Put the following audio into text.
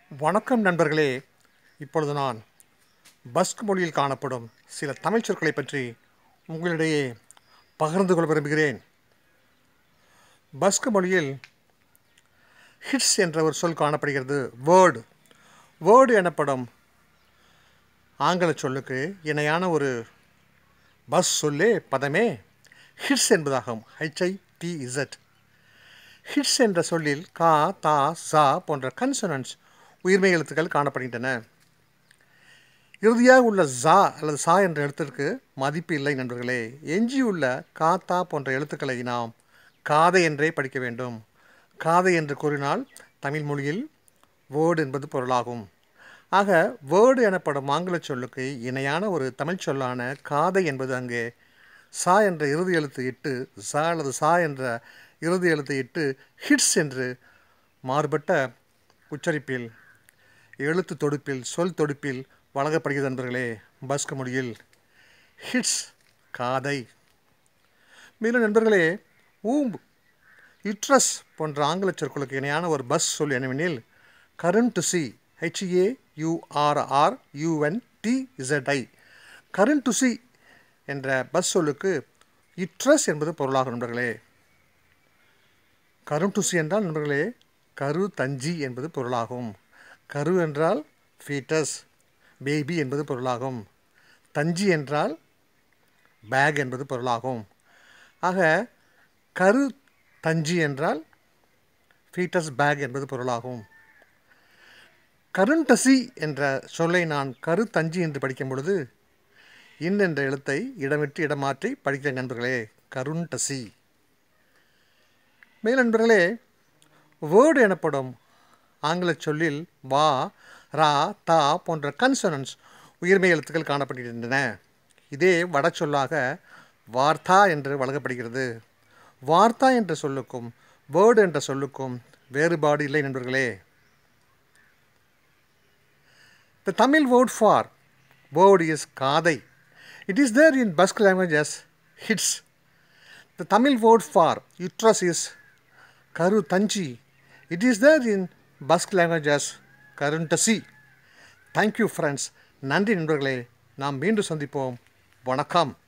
வணக்கம் நண்பர்களே இப்பொழுது நான் பஸ்க் மொழியில் காணப்படும் சில தமிழ் சொற்களை பற்றி உங்களிடையே பகிர்ந்து கொள்ள விரும்புகிறேன் பஸ்க் மொழியில் ஹிட்ஸ் என்ற ஒரு சொல் காணப்படுகிறது வேர்டு வேர்டு எனப்படும் ஆங்கில சொல்லுக்கு இணையான ஒரு பஸ் சொல்லே பதமே ஹிட்ஸ் என்பதாகும் ஹெச்ஐ டி இசட் ஹிட்ஸ் என்ற சொல்லில் கா தா சா போன்ற கன்சனன்ஸ் உயிர்மெய் எழுத்துக்கள் காணப்படுகின்றன இறுதியாக உள்ள ஜா அல்லது சா என்ற எழுத்திற்கு மதிப்பு இல்லை நண்பர்களே எஞ்சியுள்ள கா தா போன்ற எழுத்துக்களை நாம் காதை என்றே படிக்க வேண்டும் காதை என்று கூறினால் தமிழ் மொழியில் வேர்டு என்பது பொருளாகும் ஆக வேர்டு எனப்படும் ஆங்கில சொல்லுக்கு இணையான ஒரு தமிழ் சொல்லான காதை என்பது அங்கே சா என்ற இறுதி எழுத்து இட்டு சா அல்லது சா என்ற இறுதி எழுத்து இட்டு ஹிட்ஸ் என்று மாறுபட்ட உச்சரிப்பில் எழுத்து தொடுப்பில் சொல் தொடுப்பில் வழங்கப்படுகிறது நண்பர்களே பஸ்க் மொழியில் ஹிட்ஸ் காதை மேலும் நண்பர்களே ஊம்பு யுட்ரஸ் போன்ற ஆங்கில சொற்களுக்கு இணையான ஒரு பஸ் சொல் என்னவெனில் கரண்ட் டு சி ஹெச்ஏ யூஆர்ஆர் யூஎன் டி இசட்ஐ கரண்ட் டு சி என்ற பஸ் சொல்லுக்கு யுட்ரஸ் என்பது பொருளாகும் நண்பர்களே கரும் டுசி என்றால் நண்பர்களே கரு தஞ்சி என்பது பொருளாகும் கரு என்றால் ஃபீட்டஸ் பேபி என்பது பொருளாகும் தஞ்சி என்றால் பேக் என்பது பொருளாகும் ஆக கரு தஞ்சி என்றால் ஃபீட்டஸ் பேக் என்பது பொருளாகும் கருண்டசி என்ற சொல்லை நான் கரு தஞ்சி என்று படிக்கும் பொழுது இன் என்ற எழுத்தை இடமிட்டு இடமாற்றி படிக்கிற நண்பர்களே கருண்டசி மேல் நண்பர்களே வேர்டு எனப்படும் ஆங்கில சொல்லில் வா ரா தா போன்ற கன்சனன்ஸ் உயிர்மெய் எழுத்துக்கள் காணப்படுகின்றன இதே வட சொல்லாக வார்த்தா என்று வழங்கப்படுகிறது வார்த்தா என்ற சொல்லுக்கும் வேர்டு என்ற சொல்லுக்கும் வேறுபாடு இல்லை நண்பர்களே the Tamil word for word is காதை it is there in Basque language as ஹிட்ஸ் the Tamil word for uterus is கரு தஞ்சி it is there in Basque language as கருண்டசி தேங்க்யூ ஃப்ரெண்ட்ஸ் நன்றி நண்பர்களே நாம் மீண்டும் சந்திப்போம் வணக்கம்